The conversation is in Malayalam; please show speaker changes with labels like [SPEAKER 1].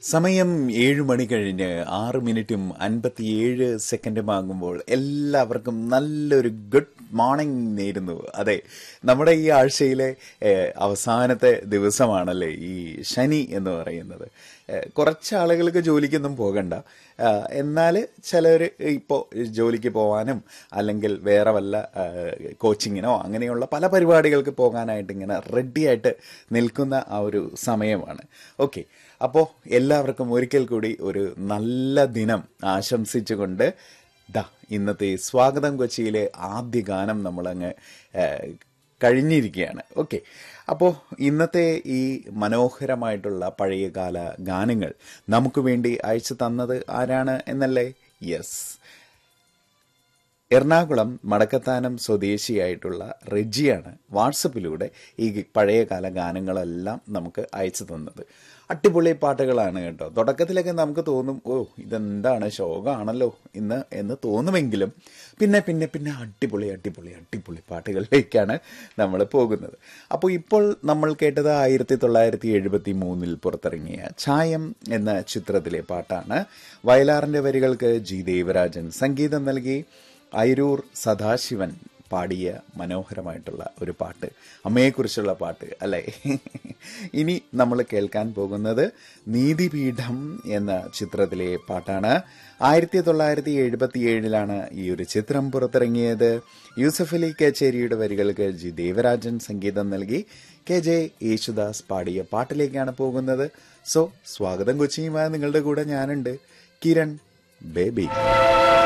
[SPEAKER 1] സമയം ഏഴ് മണി കഴിഞ്ഞ് ആറ് മിനിറ്റും അൻപത്തിയേഴ് സെക്കൻഡും ആകുമ്പോൾ എല്ലാവർക്കും നല്ലൊരു ഗുഡ് മോർണിംഗ് നേരുന്നു അതെ നമ്മുടെ ഈ ആഴ്ചയിലെ ഏഹ്, അവസാനത്തെ ദിവസമാണല്ലേ ഈ ശനി എന്ന് പറയുന്നത് ഏഹ്, കുറച്ച് ആളുകൾക്ക് ജോലിക്കൊന്നും പോകണ്ട ആഹ്, എന്നാൽ ചിലർ ഇപ്പോൾ ജോലിക്ക് പോകാനും അല്ലെങ്കിൽ വേറെ വല്ല ആഹ്, കോച്ചിങ്ങിനോ അങ്ങനെയുള്ള പല പരിപാടികൾക്ക് പോകാനായിട്ട് ഇങ്ങനെ റെഡിയായിട്ട് നിൽക്കുന്ന ആ ഒരു സമയമാണ് ഓക്കെ അപ്പോൾ എല്ലാവർക്കും ഒരിക്കൽ കൂടി ഒരു നല്ല ദിനം ആശംസിച്ചുകൊണ്ട് ദാ ഇന്നത്തെ സ്വാഗതം കൊച്ചിയിലെ ആദ്യ ഗാനം നമ്മളങ്ങ് ഏഹ്, കഴിഞ്ഞിരിക്കുകയാണ് ഓക്കെ അപ്പോൾ ഇന്നത്തെ ഈ മനോഹരമായിട്ടുള്ള പഴയകാല ഗാനങ്ങൾ നമുക്ക് വേണ്ടി അയച്ചു തന്നത് ആരാണ് എന്നല്ലേ യെസ് എറണാകുളം മടക്കത്താനം സ്വദേശിയായിട്ടുള്ള റെജിയാണ് വാട്സപ്പിലൂടെ ഈ പഴയകാല ഗാനങ്ങളെല്ലാം നമുക്ക് അയച്ചു തന്നത് അടിപൊളി പാട്ടുകളാണ് കേട്ടോ തുടക്കത്തിലൊക്കെ നമുക്ക് തോന്നും ഓ ഇതെന്താണ് ശോകമാണല്ലോ ഇന്ന് എന്ന് തോന്നുമെങ്കിലും പിന്നെ പിന്നെ പിന്നെ അടിപൊളി അടിപൊളി അടിപൊളി പാട്ടുകളിലേക്കാണ് നമ്മൾ പോകുന്നത് അപ്പോൾ ഇപ്പോൾ നമ്മൾ കേട്ടത് ആയിരത്തി തൊള്ളായിരത്തി എഴുപത്തി മൂന്നിൽ പുറത്തിറങ്ങിയ ഛായം എന്ന ചിത്രത്തിലെ പാട്ടാണ് വയലാറിൻ്റെ വരികൾക്ക് ജി ദേവരാജൻ സംഗീതം നൽകി അയിരൂർ സദാശിവൻ പാടിയ മനോഹരമായിട്ടുള്ള ഒരു പാട്ട് അമ്മയെക്കുറിച്ചുള്ള പാട്ട് അല്ലേ ഇനി നമ്മൾ കേൾക്കാൻ പോകുന്നത് നീതിപീഠം എന്ന ചിത്രത്തിലെ പാട്ടാണ് ആയിരത്തി തൊള്ളായിരത്തി എഴുപത്തി ഏഴിലാണ് ഈ ഒരു ചിത്രം പുറത്തിറങ്ങിയത് യൂസഫ് അലി കച്ചേരിയുടെ വരികൾക്ക് ജി ദേവരാജൻ സംഗീതം നൽകി കെ ജെ യേശുദാസ് പാടിയ പാട്ടിലേക്കാണ് പോകുന്നത് സോ സ്വാഗതം കൊച്ചിയുമായി നിങ്ങളുടെ കൂടെ ഞാനുണ്ട് കിരൺ ബേബി